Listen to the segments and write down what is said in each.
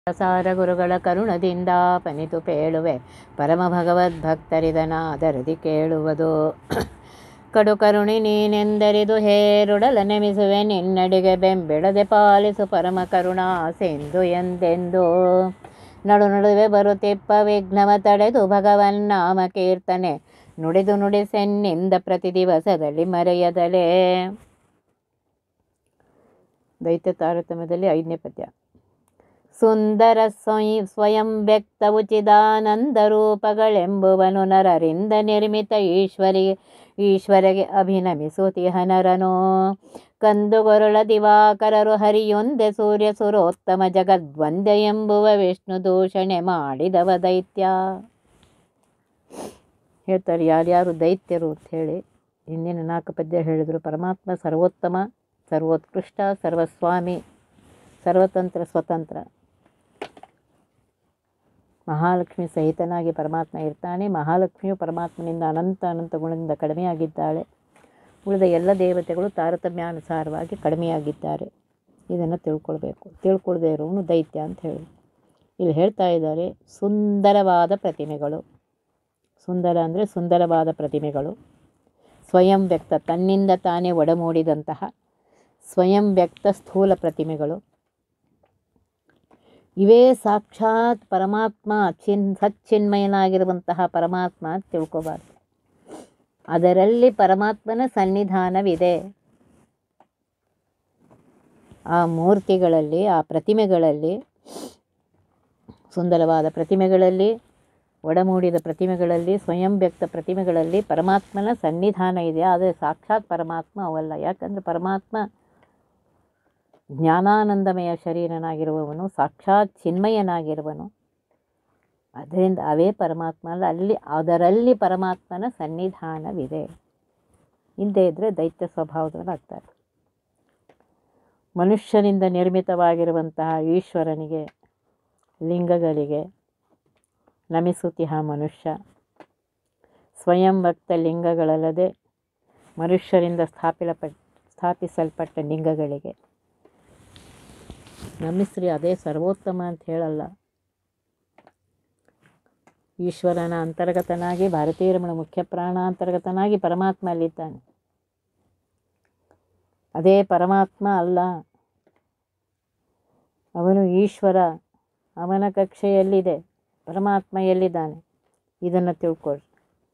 ಪ್ರಸಾರ ಗುರುಗಳ ಕರುಣದಿಂದ ಪನಿತು ಪೇಳುವೆ ಪರಮ ಭಗವದ್ಭಕ್ತರಿದನಾದರದಿ ಕೇಳುವುದು ಕಡು ಕರುಣಿ ನೀನೆಂದರಿದು ಹೇರುಡಲ ನೆಮಿಸುವೆ ನಿನ್ನಡಿಗೆ ಬೆಂಬಿಡದೆ ಪಾಲಿಸು ಪರಮ ಕರುಣಾ ಸಿಂಧು ಎಂದೆಂದು ನಡು ನಡುವೆ ಬರುತ್ತಿಪ್ಪ ವಿಘ್ನವ ತಡೆದು ಭಗವನ್ನಾಮ ಕೀರ್ತನೆ ನುಡಿದು ನುಡಿಸೆನ್ನಿಂದ ಪ್ರತಿ ದಿವಸದಲ್ಲಿ ಮರೆಯದಲೇ ದೈತ್ಯ ತಾರತಮ್ಯದಲ್ಲಿ ಐದನೇ ಪದ್ಯ ಸುಂದರ ಸ್ವಯಂ ಸ್ವಯಂ ವ್ಯಕ್ತ ಉಚಿದಾನಂದ ರೂಪಗಳೆಂಬುವನು ನರರಿಂದ ನಿರ್ಮಿತ ಈಶ್ವರಿಗೆ ಈಶ್ವರಿಗೆ ಅಭಿನಮಿಸುತಿಹನರನು ಕಂದುಗೊರಳ ದಿವಾಕರರು ಹರಿಯೊಂದೆ ಸೂರ್ಯ ಸುರೋತ್ತಮ ಜಗದ್ವಂದ್ಯ ಎಂಬುವ ವಿಷ್ಣು ದೂಷಣೆ ಮಾಡಿದವ ದೈತ್ಯ ಹೇಳ್ತಾರೆ ಯಾರ್ಯಾರು ದೈತ್ಯರು ಅಂತ ಹೇಳಿ ಹಿಂದಿನ ನಾಲ್ಕು ಪದ್ಯ ಹೇಳಿದರು ಪರಮಾತ್ಮ ಸರ್ವೋತ್ತಮ ಸರ್ವೋತ್ಕೃಷ್ಟ ಸರ್ವಸ್ವಾಮಿ ಸರ್ವತಂತ್ರ ಸ್ವತಂತ್ರ ಮಹಾಲಕ್ಷ್ಮಿ ಸಹಿತನಾಗಿ ಪರಮಾತ್ಮ ಇರ್ತಾನೆ ಮಹಾಲಕ್ಷ್ಮಿಯು ಪರಮಾತ್ಮನಿಂದ ಅನಂತ ಅನಂತ ಗುಣದಿಂದ ಕಡಿಮೆಯಾಗಿದ್ದಾಳೆ ಉಳಿದ ಎಲ್ಲ ದೇವತೆಗಳು ತಾರತಮ್ಯಾನುಸಾರವಾಗಿ ಕಡಿಮೆಯಾಗಿದ್ದಾರೆ ಇದನ್ನು ತಿಳ್ಕೊಳ್ಬೇಕು ತಿಳ್ಕೊಳ್ದೇ ಇರೋನು ದೈತ್ಯ ಅಂತ ಹೇಳಿ ಇಲ್ಲಿ ಹೇಳ್ತಾ ಇದ್ದಾರೆ ಸುಂದರವಾದ ಪ್ರತಿಮೆಗಳು ಸುಂದರ ಅಂದರೆ ಸುಂದರವಾದ ಪ್ರತಿಮೆಗಳು ಸ್ವಯಂ ವ್ಯಕ್ತ ತನ್ನಿಂದ ತಾನೇ ಒಡಮೂಡಿದಂತಹ ಸ್ವಯಂ ವ್ಯಕ್ತ ಸ್ಥೂಲ ಪ್ರತಿಮೆಗಳು ಇವೇ ಸಾಕ್ಷಾತ್ ಪರಮಾತ್ಮ ಚಿನ್ ಸಚ್ಚಿನ್ಮಯನಾಗಿರುವಂತಹ ಪರಮಾತ್ಮ ಅಂತ ತಿಳ್ಕೊಬಾರ್ದು ಅದರಲ್ಲಿ ಪರಮಾತ್ಮನ ಸನ್ನಿಧಾನವಿದೆ ಆ ಮೂರ್ತಿಗಳಲ್ಲಿ ಆ ಪ್ರತಿಮೆಗಳಲ್ಲಿ ಸುಂದರವಾದ ಪ್ರತಿಮೆಗಳಲ್ಲಿ ಒಡಮೂಡಿದ ಪ್ರತಿಮೆಗಳಲ್ಲಿ ಸ್ವಯಂ ವ್ಯಕ್ತ ಪ್ರತಿಮೆಗಳಲ್ಲಿ ಪರಮಾತ್ಮನ ಸನ್ನಿಧಾನ ಇದೆ ಆದರೆ ಸಾಕ್ಷಾತ್ ಪರಮಾತ್ಮ ಅವಲ್ಲ ಯಾಕಂದರೆ ಪರಮಾತ್ಮ ಜ್ಞಾನಾನಂದಮಯ ಶರೀರನಾಗಿರುವವನು ಸಾಕ್ಷಾತ್ ಚಿನ್ಮಯನಾಗಿರುವನು ಅದರಿಂದ ಅವೇ ಪರಮಾತ್ಮ ಅಲ್ಲ ಅಲ್ಲಿ ಅದರಲ್ಲಿ ಪರಮಾತ್ಮನ ಸನ್ನಿಧಾನವಿದೆ ಇಲ್ಲದೇ ಇದ್ದರೆ ದೈತ್ಯ ಸ್ವಭಾವದವರಾಗ್ತಾರೆ ಮನುಷ್ಯನಿಂದ ನಿರ್ಮಿತವಾಗಿರುವಂತಹ ಈಶ್ವರನಿಗೆ ಲಿಂಗಗಳಿಗೆ ನಮಿಸುತಿಹ ಮನುಷ್ಯ ಸ್ವಯಂ ಭಕ್ತ ಲಿಂಗಗಳಲ್ಲದೆ ಮನುಷ್ಯರಿಂದ ಸ್ಥಾಪಿಸಲ್ಪಟ್ಟ ಸ್ಥಾಪಿಸಲ್ಪಟ್ಟ ಲಿಂಗಗಳಿಗೆ ನಮಿಸ್ರಿ ಅದೇ ಸರ್ವೋತ್ತಮ ಅಂತ ಹೇಳಲ್ಲ ಈಶ್ವರನ ಅಂತರ್ಗತನಾಗಿ ಭಾರತೀಯ ರಮಣ ಮುಖ್ಯ ಪ್ರಾಣ ಅಂತರ್ಗತನಾಗಿ ಪರಮಾತ್ಮ ಅಲ್ಲಿದ್ದಾನೆ ಅದೇ ಪರಮಾತ್ಮ ಅಲ್ಲ ಅವನು ಈಶ್ವರ ಅವನ ಕಕ್ಷೆಯಲ್ಲಿದೆ ಪರಮಾತ್ಮ ಎಲ್ಲಿದ್ದಾನೆ ಇದನ್ನು ತಿಳ್ಕೊಳ್ಳಿ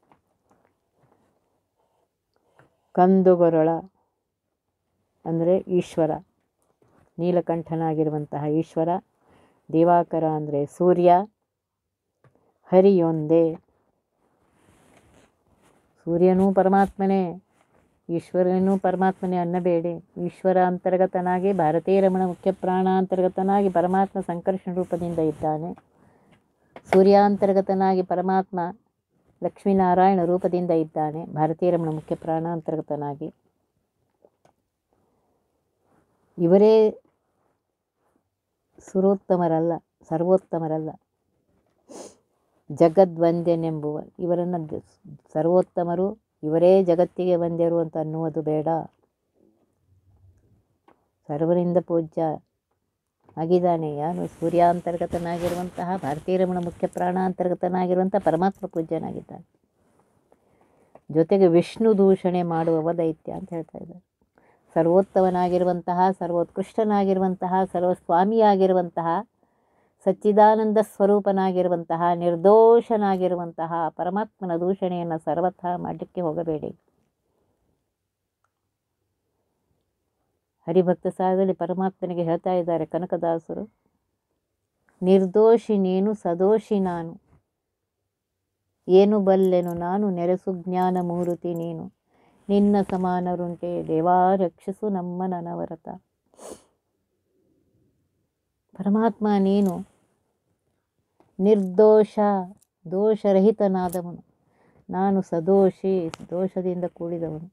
ಕಂದುಗೊರಳ ಅಂದರೆ ಈಶ್ವರ ನೀಲಕಂಠನಾಗಿರುವಂತಹ ಈಶ್ವರ ದಿವಾಕರ ಅಂದರೆ ಸೂರ್ಯ ಹರಿಯೊಂದೇ ಸೂರ್ಯನೂ ಪರಮಾತ್ಮನೇ ಈಶ್ವರನೂ ಪರಮಾತ್ಮನೇ ಅನ್ನಬೇಡಿ ಈಶ್ವರ ಅಂತರ್ಗತನಾಗಿ ಭಾರತೀಯ ರಮಣ ಮುಖ್ಯ ಪ್ರಾಣ ಅಂತರ್ಗತನಾಗಿ ಪರಮಾತ್ಮ ಸಂಕರ್ಷಣ ರೂಪದಿಂದ ಇದ್ದಾನೆ ಸೂರ್ಯಾಂತರ್ಗತನಾಗಿ ಪರಮಾತ್ಮ ಲಕ್ಷ್ಮೀನಾರಾಯಣ ರೂಪದಿಂದ ಇದ್ದಾನೆ ಭಾರತೀಯ ರಮಣ ಮುಖ್ಯ ಪ್ರಾಣ ಅಂತರ್ಗತನಾಗಿ ಇವರೇ ಸುರೋತ್ತಮರಲ್ಲ ಸರ್ವೋತ್ತಮರಲ್ಲ ಜಗದ್ವಂದ್ಯನೆಂಬುವ ಇವರನ್ನು ದ- ಸರ್ವೋತ್ತಮರು ಇವರೇ ಜಗತ್ತಿಗೆ ವಂದ್ಯರು ಅಂತ ಅನ್ನುವುದು ಬೇಡ ಸರ್ವರಿಂದ ಪೂಜ್ಯ ಆಗಿದ್ದಾನೆ ಯಾರು ಸೂರ್ಯಾಂತರ್ಗತನಾಗಿರುವಂತಹ ಭಾರತೀಯ ರಮಣ ಮುಖ್ಯ ಪ್ರಾಣಾಂತರ್ಗತನಾಗಿರುವಂಥ ಪರಮಾತ್ಮ ಪೂಜ್ಯನಾಗಿದ್ದಾನೆ ಜೊತೆಗೆ ವಿಷ್ಣು ದೂಷಣೆ ಮಾಡುವವ ದೈತ್ಯ ಅಂತ ಹೇಳ್ತಾ ಇದ್ದಾರೆ ಸರ್ವೋತ್ತಮನಾಗಿರುವಂತಹ ಸರ್ವೋತ್ಕೃಷ್ಟನಾಗಿರುವಂತಹ ಸರ್ವಸ್ವಾಮಿಯಾಗಿರುವಂತಹ ಸಚ್ಚಿದಾನಂದ ಸ್ವರೂಪನಾಗಿರುವಂತಹ ನಿರ್ದೋಷನಾಗಿರುವಂತಹ ಪರಮಾತ್ಮನ ದೂಷಣೆಯನ್ನು ಸರ್ವಥಾ ಮಾಡಲಿಕ್ಕೆ ಹೋಗಬೇಡಿ ಹರಿಭಕ್ತ ಸಾರದಲ್ಲಿ ಪರಮಾತ್ಮನಿಗೆ ಹೇಳ್ತಾ ಇದ್ದಾರೆ ಕನಕದಾಸರು ನಿರ್ದೋಷಿ ನೀನು ಸದೋಷಿ ನಾನು ಏನು ಬಲ್ಲೆನು ನಾನು ನೆರೆಸು ಜ್ಞಾನ ಮೂರುತಿ ನೀನು ನಿನ್ನ ಸಮಾನರುಂಟೆ ದೇವಾ ರಕ್ಷಿಸು ನಮ್ಮ ನನವರತ ಪರಮಾತ್ಮ ನೀನು ನಿರ್ದೋಷ ದೋಷರಹಿತನಾದವನು ನಾನು ಸದೋಷಿ ದೋಷದಿಂದ ಕೂಡಿದವನು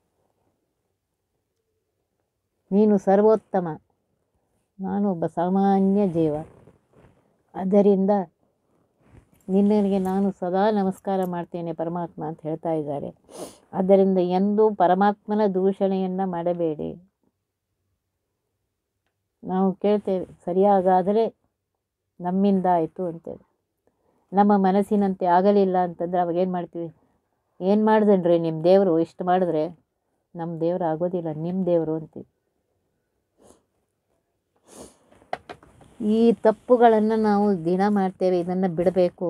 ನೀನು ಸರ್ವೋತ್ತಮ ನಾನು ಒಬ್ಬ ಸಾಮಾನ್ಯ ಜೀವ ಆದ್ದರಿಂದ ನಿನ್ನನಿಗೆ ನಾನು ಸದಾ ನಮಸ್ಕಾರ ಮಾಡ್ತೇನೆ ಪರಮಾತ್ಮ ಅಂತ ಹೇಳ್ತಾ ಇದ್ದಾರೆ ಆದ್ದರಿಂದ ಎಂದೂ ಪರಮಾತ್ಮನ ದೂಷಣೆಯನ್ನು ಮಾಡಬೇಡಿ ನಾವು ಕೇಳ್ತೇವೆ ಸರಿಯಾಗಾದರೆ ನಮ್ಮಿಂದ ಆಯಿತು ಅಂತೇಳಿ ನಮ್ಮ ಮನಸ್ಸಿನಂತೆ ಆಗಲಿಲ್ಲ ಅಂತಂದರೆ ಅವಾಗ ಏನು ಮಾಡ್ತೀವಿ ಏನು ಮಾಡಿದನ್ರಿ ನಿಮ್ಮ ದೇವರು ಇಷ್ಟು ಮಾಡಿದ್ರೆ ನಮ್ಮ ದೇವರು ಆಗೋದಿಲ್ಲ ನಿಮ್ಮ ದೇವರು ಅಂತೀವಿ ಈ ತಪ್ಪುಗಳನ್ನು ನಾವು ದಿನ ಮಾಡ್ತೇವೆ ಇದನ್ನು ಬಿಡಬೇಕು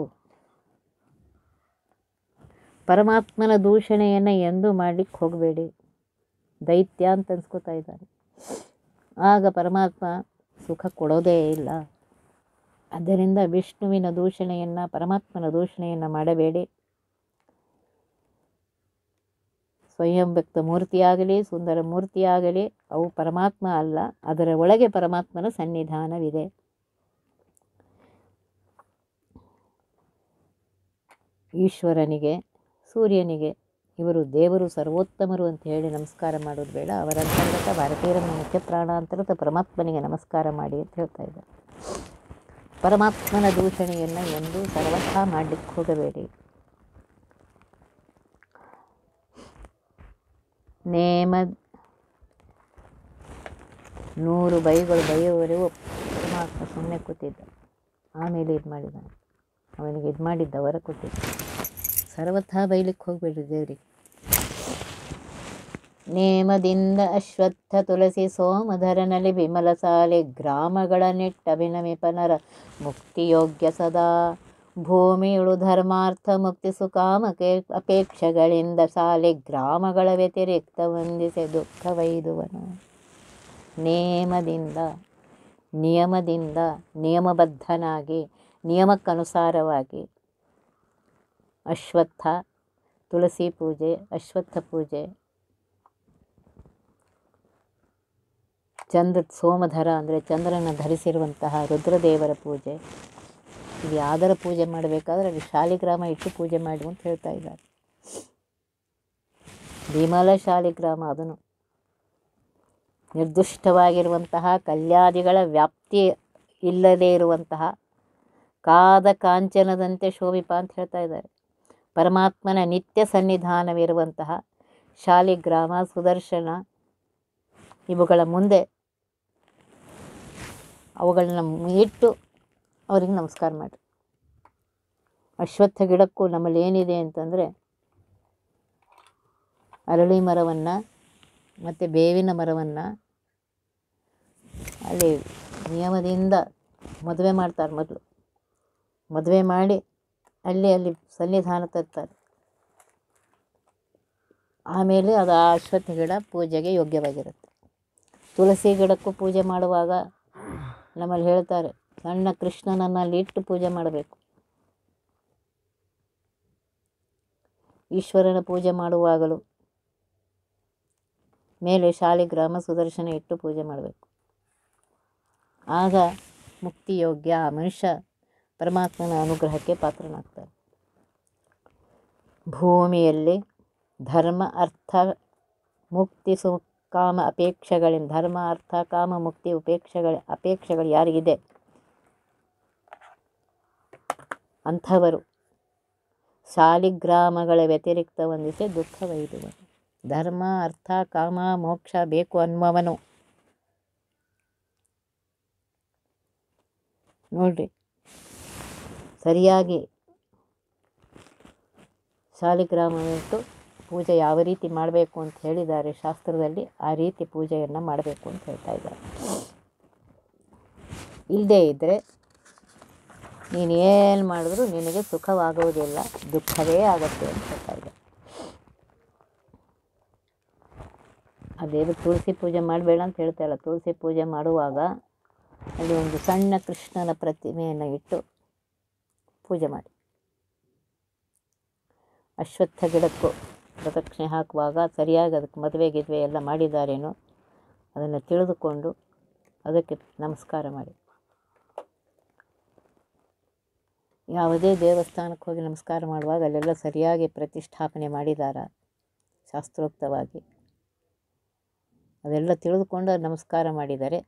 ಪರಮಾತ್ಮನ ದೂಷಣೆಯನ್ನು ಎಂದೂ ಮಾಡಲಿಕ್ಕೆ ಹೋಗಬೇಡಿ ದೈತ್ಯ ಅಂತ ಅನ್ಸ್ಕೊತಾ ಇದ್ದಾನೆ ಆಗ ಪರಮಾತ್ಮ ಸುಖ ಕೊಡೋದೇ ಇಲ್ಲ ಆದ್ದರಿಂದ ವಿಷ್ಣುವಿನ ದೂಷಣೆಯನ್ನು ಪರಮಾತ್ಮನ ದೂಷಣೆಯನ್ನು ಮಾಡಬೇಡಿ ಸ್ವಯಂ ವ್ಯಕ್ತ ಮೂರ್ತಿಯಾಗಲಿ ಸುಂದರ ಮೂರ್ತಿಯಾಗಲಿ ಅವು ಪರಮಾತ್ಮ ಅಲ್ಲ ಅದರ ಒಳಗೆ ಪರಮಾತ್ಮನ ಸನ್ನಿಧಾನವಿದೆ ಈಶ್ವರನಿಗೆ ಸೂರ್ಯನಿಗೆ ಇವರು ದೇವರು ಸರ್ವೋತ್ತಮರು ಅಂತ ಹೇಳಿ ನಮಸ್ಕಾರ ಮಾಡೋದು ಬೇಡ ಅವರ ಅಂತರ್ಗತ ಭಾರತೀಯರ ಮುಖ್ಯ ಪ್ರಾಣಾಂತರದ ಪರಮಾತ್ಮನಿಗೆ ನಮಸ್ಕಾರ ಮಾಡಿ ಅಂತ ಹೇಳ್ತಾ ಇದ್ದಾರೆ ಪರಮಾತ್ಮನ ದೂಷಣೆಯನ್ನು ಎಂದೂ ಸರ್ವಥಾ ಮಾಡಲಿಕ್ಕೆ ಹೋಗಬೇಡಿ ನೇಮ ನೂರು ಬೈಗಳು ಬೈಯುವವರೆಗೂ ಪರಮಾತ್ಮ ಸುಮ್ಮನೆ ಕೂತಿದ್ದ ಆಮೇಲೆ ಇದು ಮಾಡಿದ್ದಾನೆ ಅವನಿಗೆ ಇದು ಮಾಡಿದ್ದ ವರ ಕೊಟ್ಟಿದ್ದ ಸರ್ವಥಾ ಬೈಲಿಕ್ಕೆ ಹೋಗಬೇಡ್ರಿ ದೇವ್ರಿಗೆ ನೇಮದಿಂದ ಅಶ್ವತ್ಥ ತುಳಸಿ ಸೋಮಧರನಲ್ಲಿ ವಿಮಲ ಸಾಲೆ ಗ್ರಾಮಗಳ ನೆಟ್ಟಭಿನಮಿಪನರ ಮುಕ್ತಿಯೋಗ್ಯ ಸದಾ ಭೂಮಿಯುಳು ಧರ್ಮಾರ್ಥ ಮುಕ್ತಿ ಸುಕಾಮಕ್ಕೆ ಅಪೇಕ್ಷೆಗಳಿಂದ ಸಾಲೆ ಗ್ರಾಮಗಳ ವ್ಯತಿರಿಕ್ತ ವಂದಿಸೆ ದುಃಖವೈದುವನು ನೇಮದಿಂದ ನಿಯಮದಿಂದ ನಿಯಮಬದ್ಧನಾಗಿ ನಿಯಮಕ್ಕನುಸಾರವಾಗಿ ಅಶ್ವತ್ಥ ತುಳಸಿ ಪೂಜೆ ಅಶ್ವತ್ಥ ಪೂಜೆ ಚಂದ್ರ ಸೋಮಧರ ಅಂದರೆ ಚಂದ್ರನ ಧರಿಸಿರುವಂತಹ ರುದ್ರದೇವರ ಪೂಜೆ ಇದು ಯಾವ್ದರ ಪೂಜೆ ಮಾಡಬೇಕಾದ್ರೆ ಅಲ್ಲಿ ಶಾಲಿಗ್ರಾಮ ಇಟ್ಟು ಪೂಜೆ ಮಾಡಿ ಅಂತ ಹೇಳ್ತಾ ಇದ್ದಾರೆ ವಿಮಲ ಶಾಲಿಗ್ರಾಮ ಅದನ್ನು ನಿರ್ದುಷ್ಟವಾಗಿರುವಂತಹ ಕಲ್ಯಾದಿಗಳ ವ್ಯಾಪ್ತಿ ಇಲ್ಲದೇ ಇರುವಂತಹ ಕಾದ ಕಾಂಚನದಂತೆ ಶೋಭಿಪ ಅಂತ ಹೇಳ್ತಾ ಇದ್ದಾರೆ ಪರಮಾತ್ಮನ ನಿತ್ಯ ಸನ್ನಿಧಾನವಿರುವಂತಹ ಶಾಲಿಗ್ರಾಮ ಸುದರ್ಶನ ಇವುಗಳ ಮುಂದೆ ಅವುಗಳನ್ನ ಇಟ್ಟು ಅವ್ರಿಗೆ ನಮಸ್ಕಾರ ಮಾಡಿ ಅಶ್ವತ್ಥ ಗಿಡಕ್ಕೂ ನಮ್ಮಲ್ಲಿ ಏನಿದೆ ಅಂತಂದರೆ ಅರಳಿ ಮರವನ್ನು ಮತ್ತು ಬೇವಿನ ಮರವನ್ನು ಅಲ್ಲಿ ನಿಯಮದಿಂದ ಮದುವೆ ಮಾಡ್ತಾರೆ ಮೊದಲು ಮದುವೆ ಮಾಡಿ ಅಲ್ಲಿ ಅಲ್ಲಿ ಸನ್ನಿಧಾನ ತರ್ತಾರೆ ಆಮೇಲೆ ಅದು ಆ ಅಶ್ವತ್ಥ ಗಿಡ ಪೂಜೆಗೆ ಯೋಗ್ಯವಾಗಿರುತ್ತೆ ತುಳಸಿ ಗಿಡಕ್ಕೂ ಪೂಜೆ ಮಾಡುವಾಗ ನಮ್ಮಲ್ಲಿ ಹೇಳ್ತಾರೆ ಸಣ್ಣ ಕೃಷ್ಣನನ್ನು ಅಲ್ಲಿ ಇಟ್ಟು ಪೂಜೆ ಮಾಡಬೇಕು ಈಶ್ವರನ ಪೂಜೆ ಮಾಡುವಾಗಲೂ ಮೇಲೆ ಶಾಲಿಗ್ರಾಮ ಸುದರ್ಶನ ಇಟ್ಟು ಪೂಜೆ ಮಾಡಬೇಕು ಆಗ ಮುಕ್ತಿಯೋಗ್ಯ ಆ ಮನುಷ್ಯ ಪರಮಾತ್ಮನ ಅನುಗ್ರಹಕ್ಕೆ ಪಾತ್ರನಾಗ್ತಾನೆ ಭೂಮಿಯಲ್ಲಿ ಧರ್ಮ ಅರ್ಥ ಮುಕ್ತಿ ಸು ಕಾಮ ಅಪೇಕ್ಷೆಗಳಿಂದ ಧರ್ಮ ಅರ್ಥ ಕಾಮ ಮುಕ್ತಿ ಉಪೇಕ್ಷೆಗಳ ಅಪೇಕ್ಷೆಗಳು ಯಾರಿಗಿದೆ ಅಂಥವರು ಶಾಲಿಗ್ರಾಮಗಳ ವ್ಯತಿರಿಕ್ತ ಹೊಂದಿಸಿ ದುಃಖವೈದುವನು ಧರ್ಮ ಅರ್ಥ ಕಾಮ ಮೋಕ್ಷ ಬೇಕು ಅನ್ನುವವನು ನೋಡ್ರಿ ಸರಿಯಾಗಿ ಶಾಲಿಗ್ರಾಮವಿಟ್ಟು ಪೂಜೆ ಯಾವ ರೀತಿ ಮಾಡಬೇಕು ಅಂತ ಹೇಳಿದ್ದಾರೆ ಶಾಸ್ತ್ರದಲ್ಲಿ ಆ ರೀತಿ ಪೂಜೆಯನ್ನು ಮಾಡಬೇಕು ಅಂತ ಹೇಳ್ತಾ ಇದ್ದಾರೆ ಇಲ್ಲದೇ ಇದ್ದರೆ ನೀನು ಏನು ಮಾಡಿದ್ರು ನಿನಗೆ ಸುಖವಾಗುವುದಿಲ್ಲ ದುಃಖವೇ ಆಗುತ್ತೆ ಅಂತ ಹೇಳ್ತಾ ಇದ್ದಾರೆ ಅದೇ ತುಳಸಿ ಪೂಜೆ ಮಾಡಬೇಡ ಅಂತ ಹೇಳ್ತಾ ಇಲ್ಲ ತುಳಸಿ ಪೂಜೆ ಮಾಡುವಾಗ ಅಲ್ಲಿ ಒಂದು ಸಣ್ಣ ಕೃಷ್ಣನ ಪ್ರತಿಮೆಯನ್ನು ಇಟ್ಟು ಪೂಜೆ ಮಾಡಿ ಅಶ್ವತ್ಥ ಗಿಡಕ್ಕೂ ಪ್ರದಕ್ಷಿಣೆ ಹಾಕುವಾಗ ಸರಿಯಾಗಿ ಅದಕ್ಕೆ ಮದುವೆ ಗಿದ್ವೆ ಎಲ್ಲ ಮಾಡಿದ್ದಾರೇನೋ ಅದನ್ನು ತಿಳಿದುಕೊಂಡು ಅದಕ್ಕೆ ನಮಸ್ಕಾರ ಮಾಡಿ ಯಾವುದೇ ದೇವಸ್ಥಾನಕ್ಕೆ ಹೋಗಿ ನಮಸ್ಕಾರ ಮಾಡುವಾಗ ಅಲ್ಲೆಲ್ಲ ಸರಿಯಾಗಿ ಪ್ರತಿಷ್ಠಾಪನೆ ಮಾಡಿದಾರ ಶಾಸ್ತ್ರೋಕ್ತವಾಗಿ ಅದೆಲ್ಲ ತಿಳಿದುಕೊಂಡು ನಮಸ್ಕಾರ ಮಾಡಿದರೆ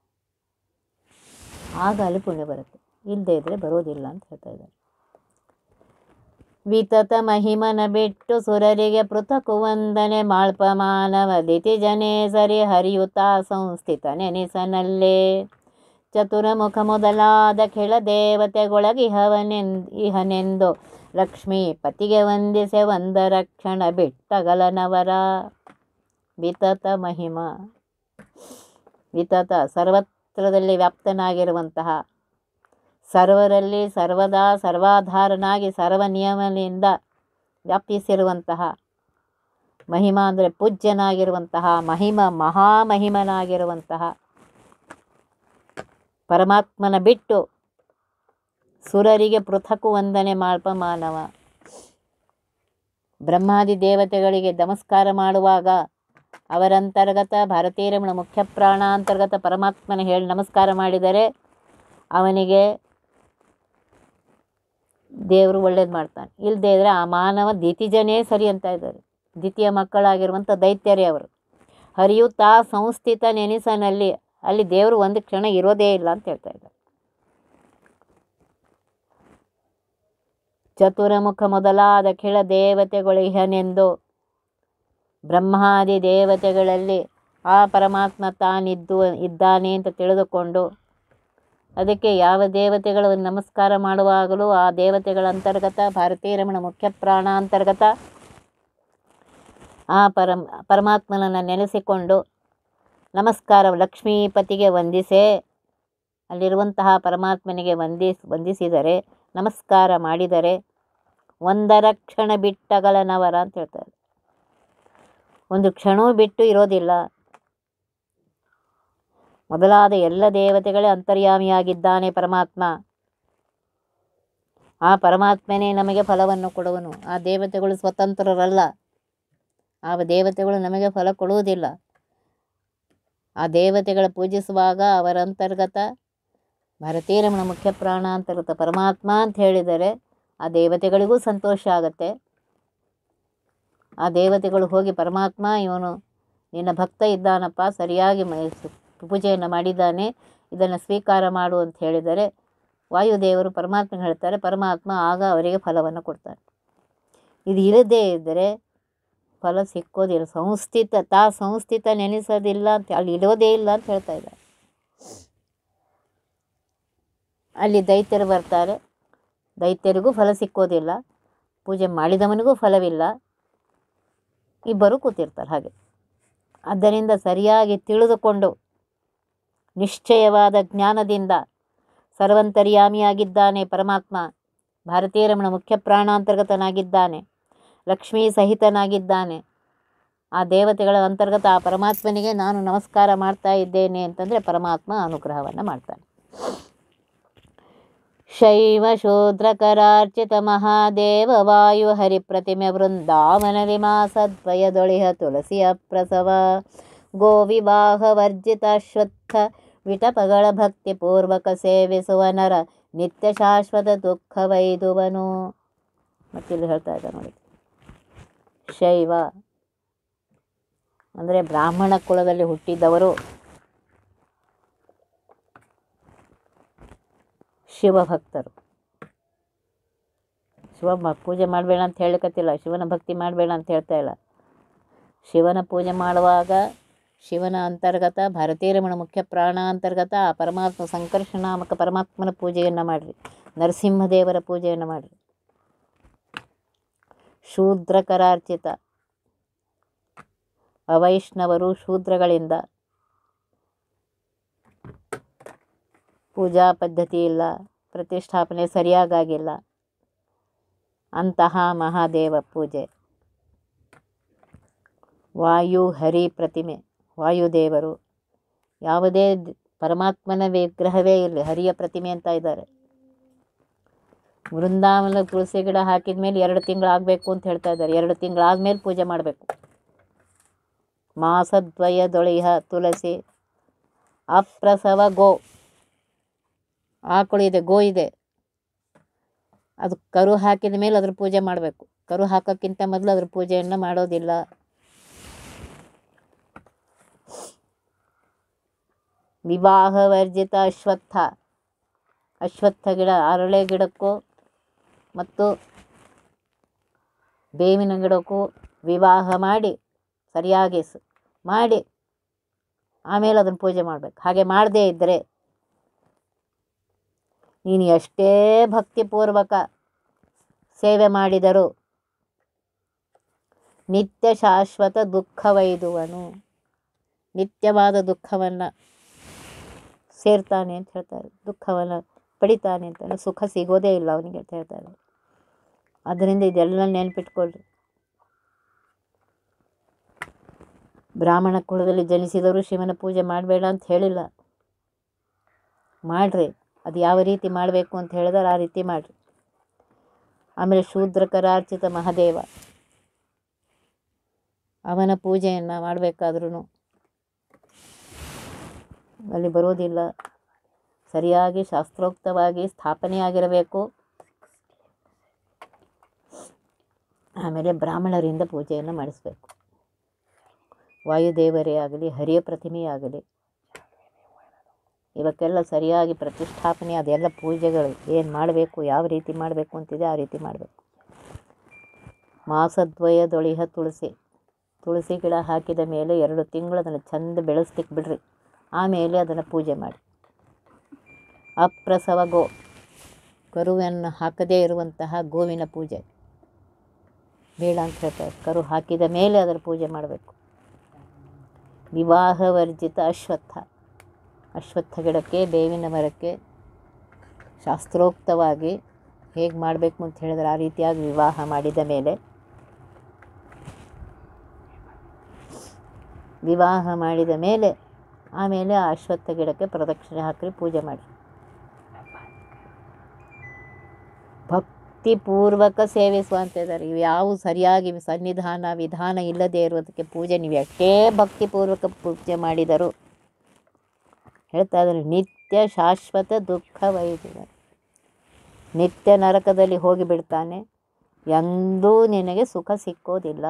ಆಗ ಅಲ್ಲಿ ಪುಣ್ಯ ಬರುತ್ತೆ ಇಲ್ಲದೇ ಇದ್ದರೆ ಬರೋದಿಲ್ಲ ಅಂತ ಹೇಳ್ತಾ ಇದ್ದಾರೆ ವಿತತ ಮಹಿಮನ ಬಿಟ್ಟು ಸುರರಿಗೆ ಪೃಥಕು ವಂದನೆ ಮಾಳ್ಪ ಮಾನವ ದಿತಿ ಜನೇ ಸರಿ ಹರಿಯುತ್ತಾ ಸಂಸ್ಥಿತ ನೆನೆಸನಲ್ಲೇ ಚತುರಮುಖ ಮೊದಲಾದ ಕೆಳ ದೇವತೆಗೊಳಗಿಹವನೆಂದ್ ಇಹನೆಂದು ಲಕ್ಷ್ಮೀ ಪತಿಗೆ ವಂದಿಸೆ ಒಂದರ ಕ್ಷಣ ಬಿಟ್ಟಗಲನವರ ವಿತತ ಮಹಿಮ ವಿತತ ಸರ್ವತ್ರದಲ್ಲಿ ವ್ಯಾಪ್ತನಾಗಿರುವಂತಹ ಸರ್ವರಲ್ಲಿ ಸರ್ವದಾ ಸರ್ವಾಧಾರನಾಗಿ ಸರ್ವ ನಿಯಮದಿಂದ ವ್ಯಾಪಿಸಿರುವಂತಹ ಮಹಿಮಾ ಅಂದರೆ ಪೂಜ್ಯನಾಗಿರುವಂತಹ ಮಹಿಮ ಮಹಾಮಹಿಮನಾಗಿರುವಂತಹ ಪರಮಾತ್ಮನ ಬಿಟ್ಟು ಸುರರಿಗೆ ಪೃಥಕ್ ವಂದನೆ ಮಾಲ್ಪ ಮಾನವ ಬ್ರಹ್ಮಾದಿ ದೇವತೆಗಳಿಗೆ ನಮಸ್ಕಾರ ಮಾಡುವಾಗ ಅವರಂತರ್ಗತ ಭಾರತೀಯರಮಣ ಮುಖ್ಯ ಪ್ರಾಣಾಂತರ್ಗತ ಪರಮಾತ್ಮನ ಹೇಳಿ ನಮಸ್ಕಾರ ಮಾಡಿದರೆ ಅವನಿಗೆ ದೇವರು ಒಳ್ಳೇದು ಮಾಡ್ತಾನೆ ಇಲ್ಲದೇ ಇದ್ದರೆ ಆ ಮಾನವ ದಿತಿಜನೇ ಸರಿ ಅಂತ ಇದ್ದಾರೆ ದ್ವಿತೀಯ ಮಕ್ಕಳಾಗಿರುವಂಥ ದೈತ್ಯರೇ ಅವರು ಹರಿಯುತ್ತಾ ಸಂಸ್ಥಿತ ನೆನೆಸನಲ್ಲಿ ಅಲ್ಲಿ ದೇವರು ಒಂದು ಕ್ಷಣ ಇರೋದೇ ಇಲ್ಲ ಅಂತ ಹೇಳ್ತಾ ಇದ್ದಾರೆ ಚತುರಮುಖ ಮೊದಲಾದ ಕೆಳ ದೇವತೆಗಳಿಹನೆಂದು ಬ್ರಹ್ಮಾದಿ ದೇವತೆಗಳಲ್ಲಿ ಆ ಪರಮಾತ್ಮ ತಾನಿದ್ದು ಇದ್ದಾನೆ ಅಂತ ತಿಳಿದುಕೊಂಡು ಅದಕ್ಕೆ ಯಾವ ದೇವತೆಗಳು ನಮಸ್ಕಾರ ಮಾಡುವಾಗಲೂ ಆ ದೇವತೆಗಳ ಅಂತರ್ಗತ ಭಾರತೀಯ ರಮಣ ಮುಖ್ಯ ಪ್ರಾಣಾಂತರ್ಗತ ಆ ಪರಂ ಪರಮಾತ್ಮನನ್ನು ನೆನೆಸಿಕೊಂಡು ನಮಸ್ಕಾರ ಲಕ್ಷ್ಮೀಪತಿಗೆ ವಂದಿಸೆ ಅಲ್ಲಿರುವಂತಹ ಪರಮಾತ್ಮನಿಗೆ ವಂದಿಸ್ ವಂದಿಸಿದರೆ ನಮಸ್ಕಾರ ಮಾಡಿದರೆ ಒಂದರ ಕ್ಷಣ ಬಿಟ್ಟಗಲನವರ ಅಂತ ಹೇಳ್ತಾರೆ ಒಂದು ಕ್ಷಣವೂ ಬಿಟ್ಟು ಇರೋದಿಲ್ಲ ಮೊದಲಾದ ಎಲ್ಲ ದೇವತೆಗಳೇ ಅಂತರ್ಯಾಮಿಯಾಗಿದ್ದಾನೆ ಪರಮಾತ್ಮ ಆ ಪರಮಾತ್ಮನೇ ನಮಗೆ ಫಲವನ್ನು ಕೊಡುವನು ಆ ದೇವತೆಗಳು ಸ್ವತಂತ್ರರಲ್ಲ ಆ ದೇವತೆಗಳು ನಮಗೆ ಫಲ ಕೊಡುವುದಿಲ್ಲ ಆ ದೇವತೆಗಳ ಪೂಜಿಸುವಾಗ ಅವರ ಅಂತರ್ಗತ ಭಾರತೀಯರಮಣ ಮುಖ್ಯ ಪ್ರಾಣ ಅಂತರ್ಗತ ಪರಮಾತ್ಮ ಅಂತ ಹೇಳಿದರೆ ಆ ದೇವತೆಗಳಿಗೂ ಸಂತೋಷ ಆಗತ್ತೆ ಆ ದೇವತೆಗಳು ಹೋಗಿ ಪರಮಾತ್ಮ ಇವನು ನಿನ್ನ ಭಕ್ತ ಇದ್ದಾನಪ್ಪ ಸರಿಯಾಗಿ ಮ- ಪೂಜೆಯನ್ನು ಮಾಡಿದ್ದಾನೆ ಇದನ್ನು ಸ್ವೀಕಾರ ಮಾಡು ಅಂತ ಹೇಳಿದರೆ ವಾಯುದೇವರು ಪರಮಾತ್ಮ ಹೇಳ್ತಾರೆ ಪರಮಾತ್ಮ ಆಗ ಅವರಿಗೆ ಫಲವನ್ನು ಕೊಡ್ತಾರೆ ಇದು ಇಲ್ಲದೇ ಇದ್ದರೆ ಫಲ ಸಿಕ್ಕೋದಿಲ್ಲ ಸಂಸ್ಥಿತ ತಾ ಸಂಸ್ಥಿತ ನೆನೆಸೋದಿಲ್ಲ ಅಂತ ಅಲ್ಲಿ ಇರೋದೇ ಇಲ್ಲ ಅಂತ ಹೇಳ್ತಾ ಇದ್ದಾರೆ ಅಲ್ಲಿ ದೈತ್ಯರು ಬರ್ತಾರೆ ದೈತ್ಯರಿಗೂ ಫಲ ಸಿಕ್ಕೋದಿಲ್ಲ ಪೂಜೆ ಮಾಡಿದವನಿಗೂ ಫಲವಿಲ್ಲ ಇಬ್ಬರು ಕೂತಿರ್ತಾರೆ ಹಾಗೆ ಆದ್ದರಿಂದ ಸರಿಯಾಗಿ ತಿಳಿದುಕೊಂಡು ನಿಶ್ಚಯವಾದ ಜ್ಞಾನದಿಂದ ಸರ್ವಂತರ್ಯಾಮಿಯಾಗಿದ್ದಾನೆ ಪರಮಾತ್ಮ ಭಾರತೀಯ ರಮಣ ಮುಖ್ಯ ಪ್ರಾಣಾಂತರ್ಗತನಾಗಿದ್ದಾನೆ ಲಕ್ಷ್ಮೀ ಸಹಿತನಾಗಿದ್ದಾನೆ ಆ ದೇವತೆಗಳ ಅಂತರ್ಗತ ಆ ಪರಮಾತ್ಮನಿಗೆ ನಾನು ನಮಸ್ಕಾರ ಮಾಡ್ತಾ ಇದ್ದೇನೆ ಅಂತಂದರೆ ಪರಮಾತ್ಮ ಅನುಗ್ರಹವನ್ನು ಮಾಡ್ತಾನೆ ಶೈವ ಶೂದ್ರಕರಾರ್ಚಿತ ಮಹಾದೇವ ವಾಯು ಹರಿಪ್ರತಿಮೆ ವೃಂದಾವನ ಮಾಸದ್ವಯದೊಳಿಹ ತುಳಸಿಯ ಪ್ರಸವ ಗೋವಿವಾಹ ವರ್ಜಿತ ಶ್ವತ್ಥ ವಿಟಪಗಳ ಭಕ್ತಿ ಪೂರ್ವಕ ಸೇವಿಸುವ ನರ ನಿತ್ಯ ಶಾಶ್ವತ ದುಃಖ ವೈದುವನು ಮತ್ತಿಲ್ಲಿ ಹೇಳ್ತಾ ಇದ್ದ ನೋಡಿ ಶೈವ ಅಂದರೆ ಬ್ರಾಹ್ಮಣ ಕುಲದಲ್ಲಿ ಹುಟ್ಟಿದವರು ಶಿವಭಕ್ತರು ಶಿವ ಮ- ಪೂಜೆ ಮಾಡಬೇಡ ಅಂತ ಹೇಳಕತ್ತಿಲ್ಲ ಶಿವನ ಭಕ್ತಿ ಮಾಡಬೇಡ ಅಂತ ಹೇಳ್ತಾ ಇಲ್ಲ ಶಿವನ ಪೂಜೆ ಮಾಡುವಾಗ ಶಿವನ ಅಂತರ್ಗತ ಭಾರತೀಯ ರಮಣ ಮುಖ್ಯ ಪ್ರಾಣ ಅಂತರ್ಗತ ಆ ಪರಮಾತ್ಮ ಸಂಕರ್ಷನಾಮಕ ಪರಮಾತ್ಮನ ಪೂಜೆಯನ್ನು ಮಾಡಿರಿ ನರಸಿಂಹದೇವರ ಪೂಜೆಯನ್ನು ಮಾಡಿರಿ ಶೂದ್ರಕರಾರ್ಚಿತ ಅವೈಷ್ಣವರು ಶೂದ್ರಗಳಿಂದ ಪೂಜಾ ಪದ್ಧತಿ ಇಲ್ಲ ಪ್ರತಿಷ್ಠಾಪನೆ ಸರಿಯಾಗಿಲ್ಲ ಅಂತಹ ಮಹಾದೇವ ಪೂಜೆ ವಾಯು ಹರಿ ಪ್ರತಿಮೆ ವಾಯುದೇವರು ಯಾವುದೇ ದ್- ಪರಮಾತ್ಮನ ವಿಗ್ರಹವೇ ಇರಲಿ ಹರಿಯ ಪ್ರತಿಮೆ ಅಂತ ಇದ್ದಾರೆ ವೃಂದಾವನ ತುಳಸಿ ಗಿಡ ಹಾಕಿದ ಮೇಲೆ ಎರಡು ತಿಂಗಳು ಆಗಬೇಕು ಅಂತ ಹೇಳ್ತಾ ಇದ್ದಾರೆ ಎರಡು ತಿಂಗಳಾದ್ಮೇಲೆ ಪೂಜೆ ಮಾಡಬೇಕು ಮಾಸದ್ವಯದೊಳಿಹ ತುಳಸಿ ಅಪ್ರಸವ ಗೋ ಆಕಳು ಇದೆ ಗೋ ಇದೆ ಅದು ಕರು ಹಾಕಿದ ಮೇಲೆ ಅದ್ರ ಪೂಜೆ ಮಾಡಬೇಕು ಕರು ಹಾಕೋಕ್ಕಿಂತ ಮೊದಲು ಅದ್ರ ಪೂಜೆಯನ್ನು ಮಾಡೋದಿಲ್ಲ ವಿವಾಹ ವರ್ಜಿತ ಅಶ್ವತ್ಥ ಅಶ್ವತ್ಥ ಗಿಡ ಅರಳೆ ಗಿಡಕ್ಕೂ ಮತ್ತು ಬೇವಿನ ಗಿಡಕ್ಕೂ ವಿವಾಹ ಮಾಡಿ ಸರಿಯಾಗಿ ಸ್- ಮಾಡಿ ಆಮೇಲೆ ಅದನ್ನು ಪೂಜೆ ಮಾಡಬೇಕು ಹಾಗೆ ಮಾಡದೇ ಇದ್ದರೆ ನೀನು ಎಷ್ಟೇ ಭಕ್ತಿಪೂರ್ವಕ ಸೇವೆ ಮಾಡಿದರೂ ನಿತ್ಯ ಶಾಶ್ವತ ದುಃಖವೈದುವನು ನಿತ್ಯವಾದ ದುಃಖವನ್ನು ಸೇರ್ತಾನೆ ಅಂತ ಹೇಳ್ತಾರೆ ದುಃಖವನ್ನು ಪಡಿತಾನೆ ಅಂತ ಸುಖ ಸಿಗೋದೇ ಇಲ್ಲ ಅವನಿಗೆ ಅಂತ ಹೇಳ್ತಾರೆ ಅದರಿಂದ ಇದೆಲ್ಲ ನೆನ್ಪಿಟ್ಕೊಳ್ರಿ ಬ್ರಾಹ್ಮಣ ಕುಲದಲ್ಲಿ ಜನಿಸಿದವರು ಶಿವನ ಪೂಜೆ ಮಾಡಬೇಡ ಅಂತ ಹೇಳಿಲ್ಲ ಮಾಡ್ರಿ ಅದು ಯಾವ ರೀತಿ ಮಾಡಬೇಕು ಅಂತ ಹೇಳಿದ್ರೆ ಆ ರೀತಿ ಮಾಡಿರಿ ಆಮೇಲೆ ಶೂದ್ರಕರಾರ್ಚಿತ ಮಹಾದೇವ ಅವನ ಪೂಜೆಯನ್ನು ಮಾಡಬೇಕಾದ್ರೂ ಅಲ್ಲಿ ಬರೋದಿಲ್ಲ ಸರಿಯಾಗಿ ಶಾಸ್ತ್ರೋಕ್ತವಾಗಿ ಸ್ಥಾಪನೆಯಾಗಿರಬೇಕು ಆಮೇಲೆ ಬ್ರಾಹ್ಮಣರಿಂದ ಪೂಜೆಯನ್ನು ಮಾಡಿಸ್ಬೇಕು ವಾಯುದೇವರೇ ಆಗಲಿ ಹರಿಯ ಪ್ರತಿಮೆಯೇ ಆಗಲಿ ಇವಕ್ಕೆಲ್ಲ ಸರಿಯಾಗಿ ಪ್ರತಿಷ್ಠಾಪನೆ ಅದೆಲ್ಲ ಪೂಜೆಗಳು ಏನು ಮಾಡಬೇಕು ಯಾವ ರೀತಿ ಮಾಡಬೇಕು ಅಂತಿದೆ ಆ ರೀತಿ ಮಾಡಬೇಕು ಮಾಸದ್ವಯದೊಳಿಹ ತುಳಸಿ ತುಳಸಿ ಗಿಡ ಹಾಕಿದ ಮೇಲೆ ಎರಡು ತಿಂಗಳು ಅದನ್ನು ಚಂದ ಬೆಳೆಸ್ಲಿಕ್ಕೆ ಬಿಡ್ರಿ ಆಮೇಲೆ ಅದನ್ನು ಪೂಜೆ ಮಾಡಿ ಅಪ್ರಸವ ಗೋ ಕರುವನ್ನು ಹಾಕದೇ ಇರುವಂತಹ ಗೋವಿನ ಪೂಜೆ ಬೇಡ ಅಂತ ಹೇಳ್ತಾರೆ ಕರು ಹಾಕಿದ ಮೇಲೆ ಅದರ ಪೂಜೆ ಮಾಡಬೇಕು ವಿವಾಹವರ್ಜಿತ ಅಶ್ವತ್ಥ ಅಶ್ವತ್ಥ ಗಿಡಕ್ಕೆ ಬೇವಿನ ಮರಕ್ಕೆ ಶಾಸ್ತ್ರೋಕ್ತವಾಗಿ ಹೇಗೆ ಮಾಡಬೇಕು ಅಂತ ಹೇಳಿದ್ರೆ ಆ ರೀತಿಯಾಗಿ ವಿವಾಹ ಮಾಡಿದ ಮೇಲೆ ವಿವಾಹ ಮಾಡಿದ ಮೇಲೆ ಆಮೇಲೆ ಆ ಅಶ್ವತ್ಥ ಗಿಡಕ್ಕೆ ಪ್ರದಕ್ಷಿಣೆ ಹಾಕಿ ಪೂಜೆ ಮಾಡಿ ಭಕ್ತಿಪೂರ್ವಕ ಸೇವಿಸುವ ಅಂತ ಇದ್ದಾರೆ ಇವು ಯಾವ ಸರಿಯಾಗಿ ಸನ್ನಿಧಾನ ವಿಧಾನ ಇಲ್ಲದೆ ಇರುವುದಕ್ಕೆ ಪೂಜೆ ನೀವು ಎಷ್ಟೇ ಭಕ್ತಿಪೂರ್ವಕ ಪೂಜೆ ಮಾಡಿದರು ಹೇಳ್ತಾ ಇದ್ದಾರೆ ನಿತ್ಯ ಶಾಶ್ವತ ದುಃಖವೈದಿವ ನಿತ್ಯ ನರಕದಲ್ಲಿ ಹೋಗಿಬಿಡ್ತಾನೆ ಎಂದೂ ನಿನಗೆ ಸುಖ ಸಿಕ್ಕೋದಿಲ್ಲ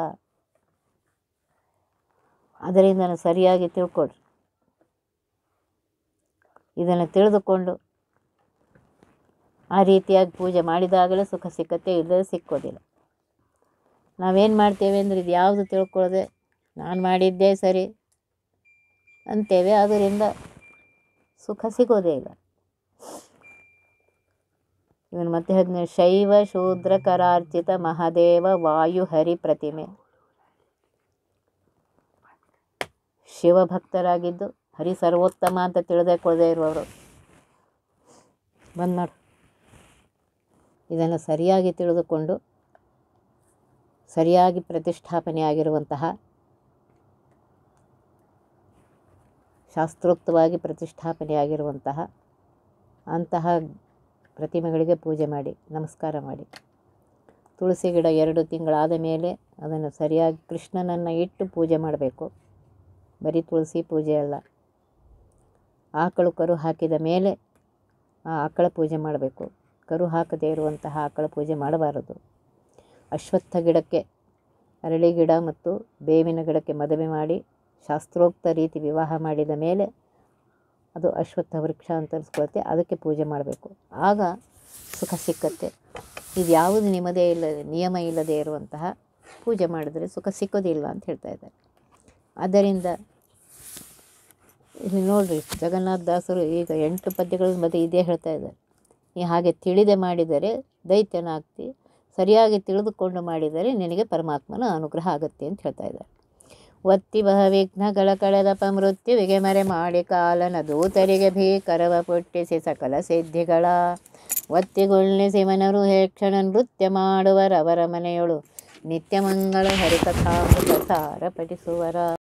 ಅದರಿಂದ ಸರಿಯಾಗಿ ತಿಳ್ಕೊಳ್ರಿ ಇದನ್ನು ತಿಳಿದುಕೊಂಡು ಆ ರೀತಿಯಾಗಿ ಪೂಜೆ ಮಾಡಿದಾಗಲೇ ಸುಖ ಸಿಕ್ಕತ್ತೆ ಇಲ್ಲದೆ ಸಿಕ್ಕೋದಿಲ್ಲ ನಾವೇನು ಮಾಡ್ತೇವೆ ಅಂದರೆ ಇದು ಯಾವುದು ತಿಳ್ಕೊಳ್ಳದೆ ನಾನು ಮಾಡಿದ್ದೇ ಸರಿ ಅಂತೇವೆ ಅದರಿಂದ ಸುಖ ಸಿಗೋದೇ ಇಲ್ಲ ಇವನು ಮತ್ತೆ ಹೇಳಿದ್ನ ಶೈವ ಶೂದ್ರ ಕರಾರ್ಚಿತ ಮಹಾದೇವ ವಾಯು ಹರಿ ಪ್ರತಿಮೆ ಶಿವಭಕ್ತರಾಗಿದ್ದು ಹರಿ ಸರ್ವೋತ್ತಮ ಅಂತ ತಿಳಿದೇ ಕೊಡದೇ ಇರುವವರು ಬಂದ್ ಮಾಡು ಇದನ್ನು ಸರಿಯಾಗಿ ತಿಳಿದುಕೊಂಡು ಸರಿಯಾಗಿ ಪ್ರತಿಷ್ಠಾಪನೆಯಾಗಿರುವಂತಹ ಶಾಸ್ತ್ರೋಕ್ತವಾಗಿ ಪ್ರತಿಷ್ಠಾಪನೆಯಾಗಿರುವಂತಹ ಅಂತಹ ಪ್ರತಿಮೆಗಳಿಗೆ ಪೂಜೆ ಮಾಡಿ ನಮಸ್ಕಾರ ಮಾಡಿ ತುಳಸಿ ಗಿಡ ಎರಡು ತಿಂಗಳಾದ ಮೇಲೆ ಅದನ್ನು ಸರಿಯಾಗಿ ಕೃಷ್ಣನನ್ನು ಇಟ್ಟು ಪೂಜೆ ಮಾಡಬೇಕು ಬರೀ ತುಳಸಿ ಪೂಜೆ ಅಲ್ಲ ಆಕಳು ಕರು ಹಾಕಿದ ಮೇಲೆ ಆ ಆಕಳ ಪೂಜೆ ಮಾಡಬೇಕು ಕರು ಹಾಕದೇ ಇರುವಂತಹ ಆಕಳ ಪೂಜೆ ಮಾಡಬಾರದು ಅಶ್ವತ್ಥ ಗಿಡಕ್ಕೆ ಅರಳಿ ಗಿಡ ಮತ್ತು ಬೇವಿನ ಗಿಡಕ್ಕೆ ಮದುವೆ ಮಾಡಿ ಶಾಸ್ತ್ರೋಕ್ತ ರೀತಿ ವಿವಾಹ ಮಾಡಿದ ಮೇಲೆ ಅದು ಅಶ್ವತ್ಥ ವೃಕ್ಷ ಅಂತ ಅನಿಸ್ಕೊಳುತ್ತೆ ಅದಕ್ಕೆ ಪೂಜೆ ಮಾಡಬೇಕು ಆಗ ಸುಖ ಸಿಕ್ಕತ್ತೆ ಇದು ಯಾವುದು ನಿಮ್ಮದೇ ಇಲ್ಲದೆ ನಿಯಮ ಇಲ್ಲದೆ ಇರುವಂತಹ ಪೂಜೆ ಮಾಡಿದರೆ ಸುಖ ಸಿಕ್ಕೋದಿಲ್ಲ ಅಂತ ಹೇಳ್ತಾ ಇದ್ದಾರೆ ಆದ್ದರಿಂದ ಇಲ್ಲಿ ನೋಡಿರಿ ಜಗನ್ನಾಥ ದಾಸರು ಈಗ ಎಂಟು ಪದ್ಯಗಳ ಮಧ್ಯೆ ಇದೇ ಹೇಳ್ತಾ ಇದ್ದಾರೆ ನೀ ಹಾಗೆ ತಿಳಿದೆ ಮಾಡಿದರೆ ದೈತ್ಯನಾಗ್ತಿ ಸರಿಯಾಗಿ ತಿಳಿದುಕೊಂಡು ಮಾಡಿದರೆ ನಿನಗೆ ಪರಮಾತ್ಮನ ಅನುಗ್ರಹ ಆಗುತ್ತೆ ಅಂತ ಹೇಳ್ತಾ ಇದ್ದಾರೆ ಒತ್ತಿ ಬಹ ವಿಘ್ನಗಳ ಕಳೆದಪ ಮೃತ್ಯುವಿಗೆ ಮರೆ ಮಾಡಿ ಕಾಲನ ದೂತರಿಗೆ ಭೀಕರವ ಪುಟ್ಟಿಸಿ ಸಕಲ ಸಿದ್ಧಿಗಳ ಒತ್ತಿಗೊಳ್ಳಿಸಿ ಮನರು ಹೇಕ್ಷಣ ನೃತ್ಯ ಮಾಡುವರವರ ಮನೆಯೊಳು ನಿತ್ಯ ಮಂಗಳ ಹರಿಕಥಾಮೃತ ಸಾರ ಪಠಿಸುವರ